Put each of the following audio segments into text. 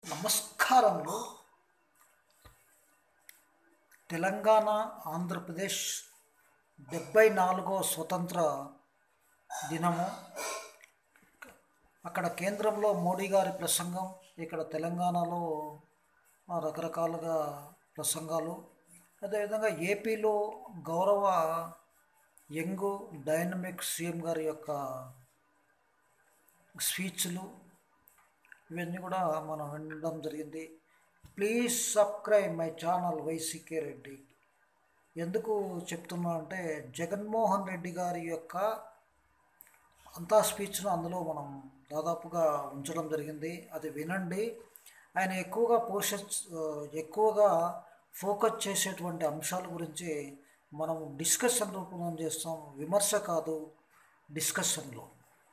నమస్కారములు తెలంగాణ ఆంధ్రప్రదేశ్ డెబ్బై నాలుగో స్వతంత్ర దినము అక్కడ కేంద్రంలో మోడీ గారి ప్రసంగం ఇక్కడ తెలంగాణలో ఆ, రకరకాలుగా ప్రసంగాలు అదేవిధంగా ఏపీలో గౌరవ యంగ్ డైనమిక్ సీఎం గారి యొక్క స్పీచ్లు ఇవన్నీ కూడా మనం వినడం జరిగింది please subscribe my channel YCK Reddy ఎందుకు చెప్తున్నా అంటే జగన్మోహన్ రెడ్డి గారి యొక్క అంతా స్పీచ్ను అందులో మనం దాదాపుగా ఉంచడం జరిగింది అది వినండి ఆయన ఎక్కువగా పోష ఎక్కువగా ఫోకస్ చేసేటువంటి అంశాల గురించి మనం డిస్కషన్ రూపంలో చేస్తాం విమర్శ కాదు డిస్కషన్లో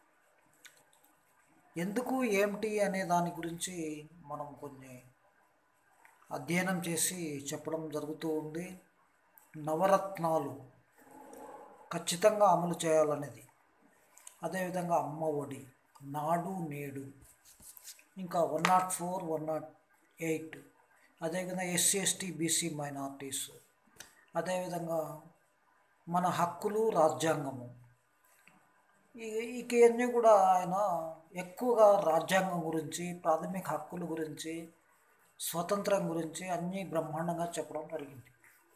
ఎందుకు ఏమిటి అనే దాని గురించి మనం కొన్ని అధ్యయనం చేసి చెప్పడం జరుగుతూ ఉంది నవరత్నాలు ఖచ్చితంగా అమలు చేయాలనేది అదేవిధంగా అమ్మ ఒడి నాడు నేడు ఇంకా one not four one not eight అదేవిధంగా ఎస్సీ ఎస్టీ బీసీ మైనార్టీస్ అదేవిధంగా మన హక్కులు రాజ్యాంగము ఇక ఇవన్నీ కూడా ఆయన ఎక్కువగా రాజ్యాంగం గురించి ప్రాథమిక హక్కుల గురించి స్వతంత్రం గురించి అన్నీ బ్రహ్మాండంగా చెప్పడం జరిగింది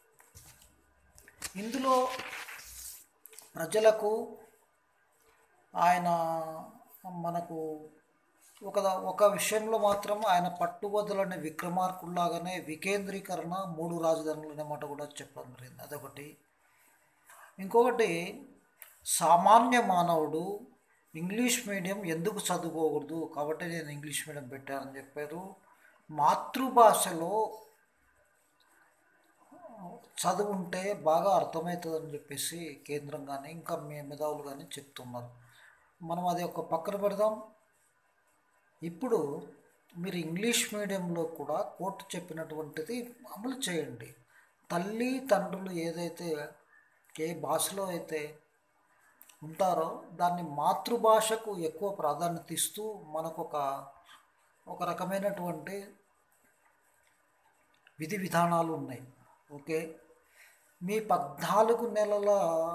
ఇందులో ప్రజలకు ఆయన మనకు ఒక ఒక విషయంలో మాత్రం ఆయన పట్టుబదులని విక్రమార్కుల్లాగానే వికేంద్రీకరణ మూడు రాజధానులు అనే మాట కూడా చెప్పడం జరిగింది అదొకటి ఇంకొకటి సామాన్య మానవుడు ఇంగ్లీష్ మీడియం ఎందుకు చదువుకోకూడదు కాబట్టి నేను ఇంగ్లీష్ మీడియం పెట్టానని చెప్పారు మాతృభాషలో చదువుంటే బాగా అర్థమవుతుందని చెప్పేసి కేంద్రం కానీ ఇంకా మీ మేధావులు కానీ చెప్తున్నారు మనం అది ఒక పక్కన పెడదాం ఇప్పుడు మీరు ఇంగ్లీష్ మీడియంలో కూడా కోర్టు చెప్పినటువంటిది అమలు చేయండి తల్లి తండ్రులు ఏదైతే ఏ భాషలో అయితే ఉంటారో దాన్ని మాతృభాషకు ఎక్కువ ప్రాధాన్యత ఇస్తూ మనకు ఒక ఒక రకమైనటువంటి విధి విధానాలు ఉన్నాయి ఓకే మీ పద్నాలుగు నెలల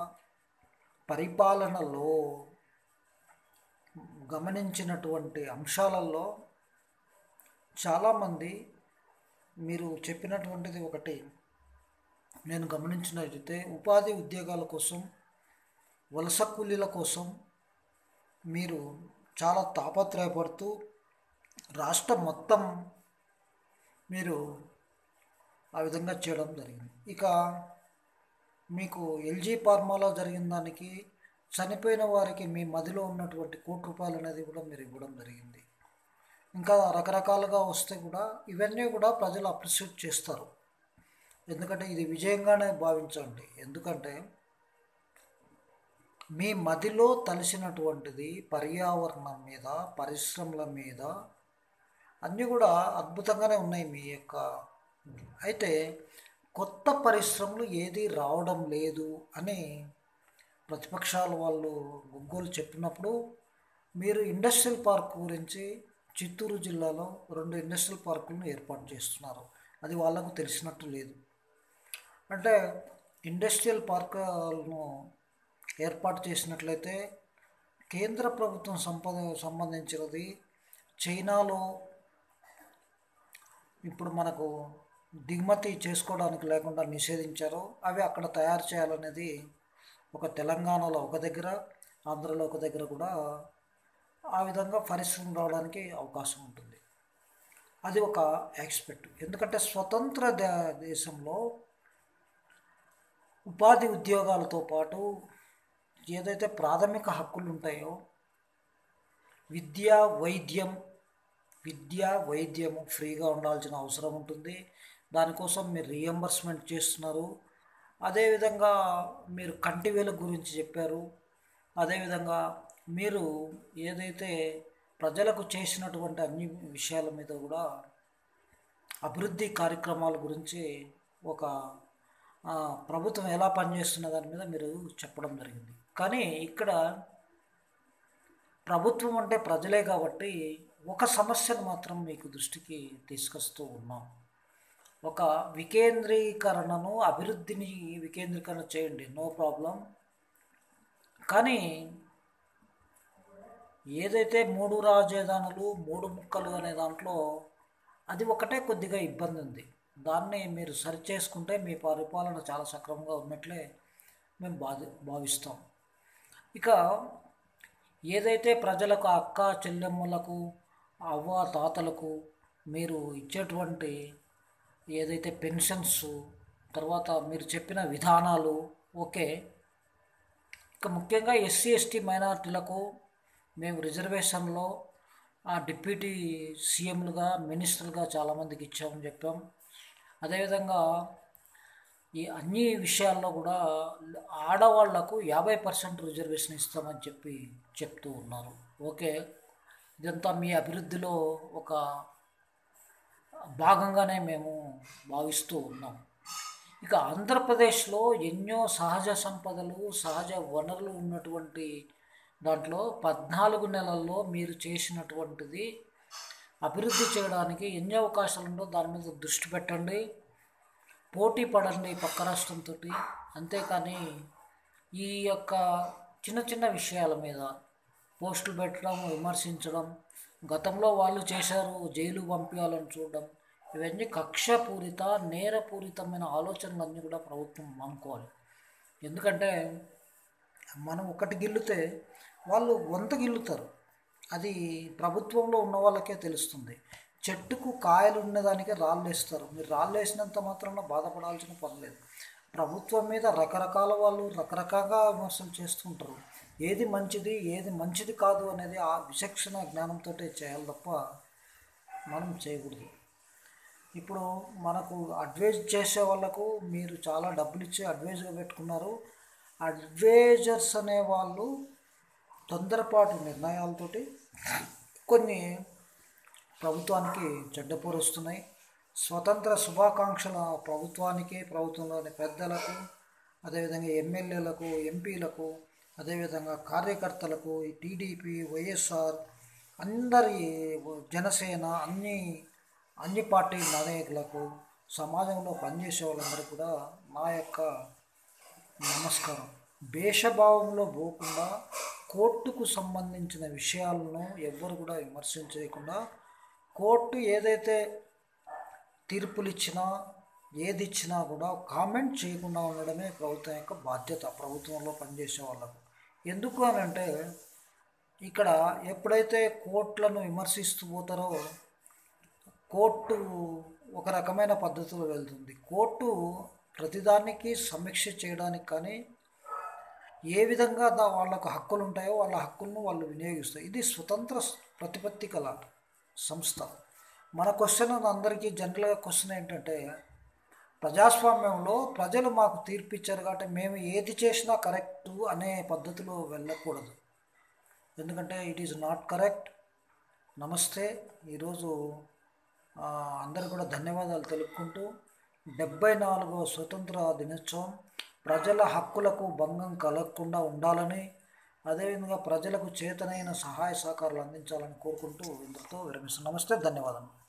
పరిపాలనలో గమనించినటువంటి అంశాలలో చాలామంది మీరు చెప్పినటువంటిది ఒకటి నేను గమనించినట్లయితే ఉపాధి ఉద్యోగాల కోసం వలస కూలీల కోసం మీరు చాలా తాపత్రయపడుతూ రాష్ట్రం మొత్తం మీరు ఆ విధంగా చేయడం జరిగింది ఇక మీకు ఎల్జీ ఫార్మాలో జరిగిన దానికి చనిపోయిన వారికి మీ మదిలో ఉన్నటువంటి కోటి రూపాయలు అనేది కూడా మీరు ఇవ్వడం జరిగింది ఇంకా రకరకాలుగా వస్తే కూడా ఇవన్నీ కూడా ప్రజలు అప్రిషియేట్ చేస్తారు ఎందుకంటే ఇది విజయంగానే భావించండి ఎందుకంటే మీ మదిలో తలిసినటువంటిది పర్యావరణం మీద పరిశ్రమల మీద అన్నీ కూడా అద్భుతంగానే ఉన్నాయి మీ యొక్క అయితే కొత్త పరిశ్రమలు ఏది రావడం లేదు అని ప్రతిపక్షాల వాళ్ళు గుగ్గోలు చెప్పినప్పుడు మీరు ఇండస్ట్రియల్ పార్క్ గురించి చిత్తూరు జిల్లాలో రెండు ఇండస్ట్రియల్ పార్కులను ఏర్పాటు చేస్తున్నారు అది వాళ్ళకు తెలిసినట్టు లేదు అంటే ఇండస్ట్రియల్ పార్కులను ఏర్పాటు చేసినట్లయితే కేంద్ర ప్రభుత్వం సంపద సంబంధించినది చైనాలో ఇప్పుడు మనకు దిగుమతి చేసుకోవడానికి లేకుండా నిషేధించారు అవి అక్కడ తయారు చేయాలనేది ఒక తెలంగాణలో ఒక దగ్గర ఆంధ్రలో ఒక దగ్గర కూడా ఆ విధంగా పరిశ్రమ రావడానికి అవకాశం ఉంటుంది అది ఒక ఎక్స్పెక్ట్ ఎందుకంటే స్వతంత్ర దే- దేశంలో ఉపాధి ఉద్యోగాలతో పాటు ఏదైతే ప్రాథమిక హక్కులు ఉంటాయో విద్య వైద్యం విద్య వైద్యము ఫ్రీగా ఉండాల్సిన అవసరం ఉంటుంది దానికోసం మీరు రియంబర్స్మెంట్ చేస్తున్నారు అదేవిధంగా మీరు కంటి వెలుగు గురించి చెప్పారు అదేవిధంగా మీరు ఏదైతే ప్రజలకు చేసినటువంటి అన్ని విషయాల మీద కూడా అభివృద్ధి కార్యక్రమాల గురించి ఒక ఆ, ప్రభుత్వం ఎలా పనిచేస్తున్న దాని మీద మీరు చెప్పడం జరిగింది కానీ ఇక్కడ ప్రభుత్వం అంటే ప్రజలే కాబట్టి ఒక సమస్యను మాత్రం మీకు దృష్టికి తీసుకొస్తూ ఉన్నాం ఒక వికేంద్రీకరణను అభివృద్ధిని వికేంద్రీకరణ చేయండి నో ప్రాబ్లం కానీ ఏదైతే మూడు రాజధానులు మూడు ముక్కలు అనే దాంట్లో అది ఒకటే కొద్దిగా ఇబ్బంది ఉంది దాన్ని మీరు సరి చేసుకుంటే మీ పరిపాలన చాలా సక్రమంగా ఉన్నట్లే మేము బాధ భావిస్తాం ఇక ఏదైతే ప్రజలకు అక్క చెల్లెమ్మలకు అవ్వ తాతలకు మీరు ఇచ్చేటువంటి ఏదైతే పెన్షన్స్ తర్వాత మీరు చెప్పిన విధానాలు ఓకే ఇక ముఖ్యంగా ఎస్సీ ఎస్టీ మైనార్టీలకు మేము రిజర్వేషన్లో ఆ డిప్యూటీ సీఎంలుగా మినిస్టర్లుగా చాలామందికి ఇచ్చామని చెప్పాం అదేవిధంగా ఈ అన్ని విషయాల్లో కూడా ఆడవాళ్లకు యాభై పర్సెంట్ రిజర్వేషన్ ఇస్తామని చెప్పి చెప్తూ ఉన్నారు ఓకే ఇదంతా మీ అభివృద్ధిలో ఒక భాగంగానే మేము భావిస్తూ ఉన్నాం ఇక ఆంధ్రప్రదేశ్లో ఎన్నో సహజ సంపదలు సహజ వనరులు ఉన్నటువంటి దాంట్లో పద్నాలుగు నెలల్లో మీరు చేసినటువంటిది అభివృద్ధి చేయడానికి ఎన్ని అవకాశాలు ఉందో దాని మీద దృష్టి పెట్టండి పోటీ పడండి పక్క రాష్ట్రంతో అంతేకాని ఈ యొక్క చిన్న చిన్న విషయాల మీద పోస్టులు పెట్టడం విమర్శించడం గతంలో వాళ్ళు చేశారు జైలు పంపించాలని చూడడం ఇవన్నీ కక్షపూరిత నేరపూరితమైన ఆలోచనలన్నీ కూడా ప్రభుత్వం అనుకోవాలి ఎందుకంటే మనం ఒకటి గిల్లుతే వాళ్ళు వంత గిల్లుతారు అది ప్రభుత్వంలో ఉన్న వాళ్ళకే తెలుస్తుంది చెట్టుకు కాయలు ఉన్నదానికే రాళ్ళు వేస్తారు మీరు రాళ్ళు వేసినంత మాత్రాన బాధపడాల్సిన పని లేదు ప్రభుత్వం మీద రకరకాల వాళ్ళు రకరకాలుగా విమర్శలు చేస్తుంటారు ఏది మంచిది ఏది మంచిది కాదు అనేది ఆ విచక్షణ జ్ఞానంతో చేయాలి తప్ప మనం చేయకూడదు ఇప్పుడు మనకు అడ్వైజ్ చేసే వాళ్ళకు మీరు చాలా డబ్బులు ఇచ్చి అడ్వైజ్గా పెట్టుకున్నారు అడ్వైజర్స్ అనే వాళ్ళు తొందరపాటు నిర్ణయాలతోటి కొన్ని ప్రభుత్వానికి చెడ్డపూరు వస్తున్నాయి స్వతంత్ర శుభాకాంక్షల ప్రభుత్వానికి ప్రభుత్వంలోని పెద్దలకు అదేవిధంగా ఎమ్మెల్యేలకు ఎంపీలకు అదేవిధంగా కార్యకర్తలకు ఈ టీడీపీ వైఎస్ఆర్ అందరి జనసేన అన్ని అన్ని పార్టీ నాయకులకు సమాజంలో పనిచేసే వాళ్ళందరికీ కూడా నా యొక్క నమస్కారం భేషభావంలో పోకుండా కోర్టుకు సంబంధించిన విషయాలను ఎవ్వరు కూడా విమర్శించకుండా కోర్టు ఏదైతే తీర్పులు ఇచ్చినా ఏది ఇచ్చినా కూడా కామెంట్ చేయకుండా ఉండడమే ప్రభుత్వం యొక్క బాధ్యత ప్రభుత్వంలో పనిచేసే వాళ్ళకు ఎందుకు అని అంటే ఇక్కడ ఎప్పుడైతే కోర్టులను విమర్శిస్తూ పోతారో కోర్టు ఒక రకమైన పద్ధతిలో వెళ్తుంది కోర్టు ప్రతిదానికి సమీక్ష చేయడానికి కానీ ఏ విధంగా దా వాళ్ళకు హక్కులు ఉంటాయో వాళ్ళ హక్కులను వాళ్ళు వినియోగిస్తారు ఇది స్వతంత్ర ప్రతిపత్తి కల సంస్థ మన క్వశ్చన్ అందరికీ జనరల్గా క్వశ్చన్ ఏంటంటే ప్రజాస్వామ్యంలో ప్రజలు మాకు తీర్పిచ్చారు కాబట్టి మేము ఏది చేసినా కరెక్ట్ అనే పద్ధతిలో వెళ్ళకూడదు ఎందుకంటే ఇట్ ఈజ్ నాట్ కరెక్ట్ నమస్తే ఈరోజు అందరు కూడా ధన్యవాదాలు తెలుపుకుంటూ డెబ్బై నాలుగవ స్వతంత్ర దినోత్సవం ప్రజల హక్కులకు భంగం కలగకుండా ఉండాలని అదేవిధంగా ప్రజలకు చేతనైన సహాయ సహకారాలు అందించాలని కోరుకుంటూ ఇంతటితో విరమిస్తున్నాం నమస్తే ధన్యవాదాలు